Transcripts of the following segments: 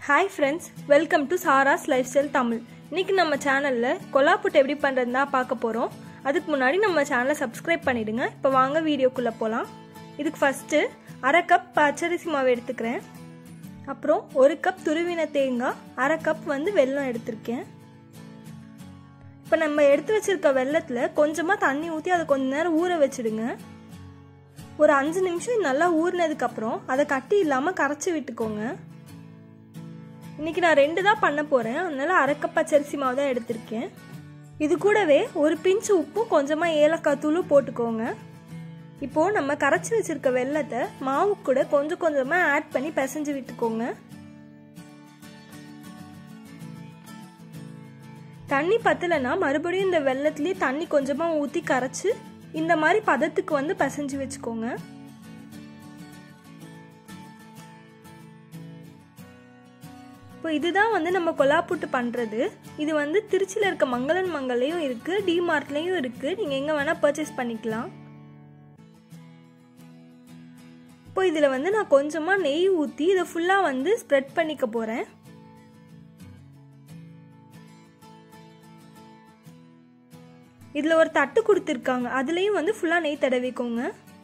hi friends welcome to Sara's lifestyle Tamil இன்னைக்கு நம்ம சேனலில் கொலாப்புட்டு எப்படி பண்ணுறதுனா பார்க்க போகிறோம் அதுக்கு முன்னாடி நம்ம சேனலை சப்ஸ்கிரைப் பண்ணிடுங்க இப்போ வாங்க வீடியோக்குள்ளே போகலாம் இதுக்கு ஃபஸ்ட்டு அரை கப் பச்சரிசி மாவு எடுத்துக்கிறேன் அப்புறம் ஒரு கப் துருவின தேங்காய் அரை கப் வந்து வெல்லம் எடுத்திருக்கேன் இப்போ நம்ம எடுத்து வச்சிருக்க வெள்ளத்தில் கொஞ்சமாக தண்ணி ஊற்றி அதை கொஞ்ச நேரம் ஊற வச்சிடுங்க ஒரு அஞ்சு நிமிஷம் நல்லா ஊறினதுக்கப்புறம் அதை கட்டி இல்லாமல் கரைச்சி விட்டுக்கோங்க இன்னைக்கு நான் ரெண்டு தான் பண்ண போகிறேன் அதனால அரைக்க பச்சரிசி மாவு தான் எடுத்திருக்கேன் இது கூடவே ஒரு பிஞ்சு உப்பும் கொஞ்சமாக ஏலக்காய் தூளும் போட்டுக்கோங்க இப்போது நம்ம கரைச்சி வச்சிருக்க வெள்ளத்தை மாவு கூட கொஞ்சம் கொஞ்சமாக ஆட் பண்ணி பிசைஞ்சு விட்டுக்கோங்க தண்ணி பத்தலைன்னா மறுபடியும் இந்த வெள்ளத்துலேயே தண்ணி கொஞ்சமாக ஊற்றி கரைச்சி இந்த மாதிரி பதத்துக்கு வந்து பிசைஞ்சு வச்சுக்கோங்க இப்போ இதுதான் வந்து நம்ம கொலாப்புட்டு பண்ணுறது இது வந்து திருச்சியில் இருக்க மங்களன் மங்கலையும் இருக்குது டிமார்ட்லேயும் இருக்குது நீங்கள் எங்கே வேணால் பர்ச்சேஸ் பண்ணிக்கலாம் இப்போ இதில் வந்து நான் கொஞ்சமாக நெய் ஊற்றி இதை ஃபுல்லாக வந்து ஸ்ப்ரெட் பண்ணிக்க போகிறேன் இதில் ஒரு தட்டு கொடுத்துருக்காங்க அதுலேயும் வந்து ஃபுல்லாக நெய் தடவிக்கோங்க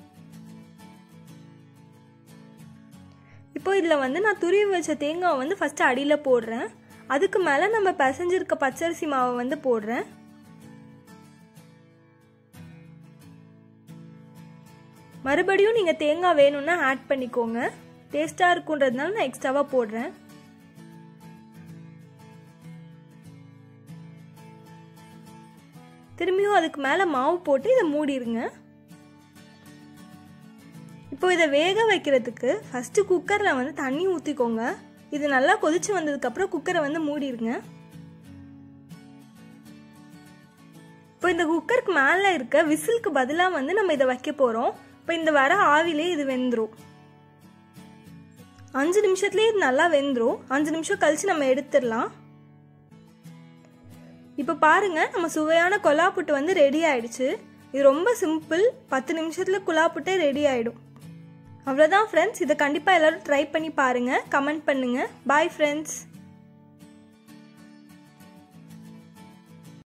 இப்போ இதில் வந்து நான் துருவி வச்ச தேங்காய் வந்து ஃபஸ்ட்டு அடியில் போடுறேன் அதுக்கு மேலே நம்ம பிசைஞ்சிருக்க பச்சரிசி மாவை வந்து போடுறேன் மறுபடியும் நீங்கள் தேங்காய் வேணும்னா ஆட் பண்ணிக்கோங்க டேஸ்ட்டாக இருக்குன்றதுனால நான் எக்ஸ்ட்ராவாக போடுறேன் திரும்பியும் அதுக்கு மேலே மாவு போட்டு இதை மூடிடுங்க இப்போ இதை வேக வைக்கிறதுக்கு ஃபஸ்ட்டு குக்கரில் வந்து தண்ணி ஊற்றிக்கோங்க இது நல்லா கொதிச்சு வந்ததுக்கப்புறம் குக்கரை வந்து மூடிடுங்க இப்போ இந்த குக்கருக்கு மேலே இருக்க விசிலுக்கு பதிலாக வந்து நம்ம இதை வைக்க போகிறோம் இப்போ இந்த வர ஆவிலே இது வெந்துடும் அஞ்சு நிமிஷத்துலேயே இது நல்லா வெந்துடும் அஞ்சு நிமிஷம் கழித்து நம்ம எடுத்துடலாம் இப்போ பாருங்க நம்ம சுவையான கொலாப்புட்டு வந்து ரெடி ஆயிடுச்சு இது ரொம்ப சிம்பிள் பத்து நிமிஷத்தில் குலாப்புட்டே ரெடி ஆகிடும் அவ்வளோதான் ஃப்ரெண்ட்ஸ் இதை கண்டிப்பாக எல்லோரும் ட்ரை பண்ணி பாருங்கள் கமெண்ட் பண்ணுங்கள் பாய் ஃப்ரெண்ட்ஸ்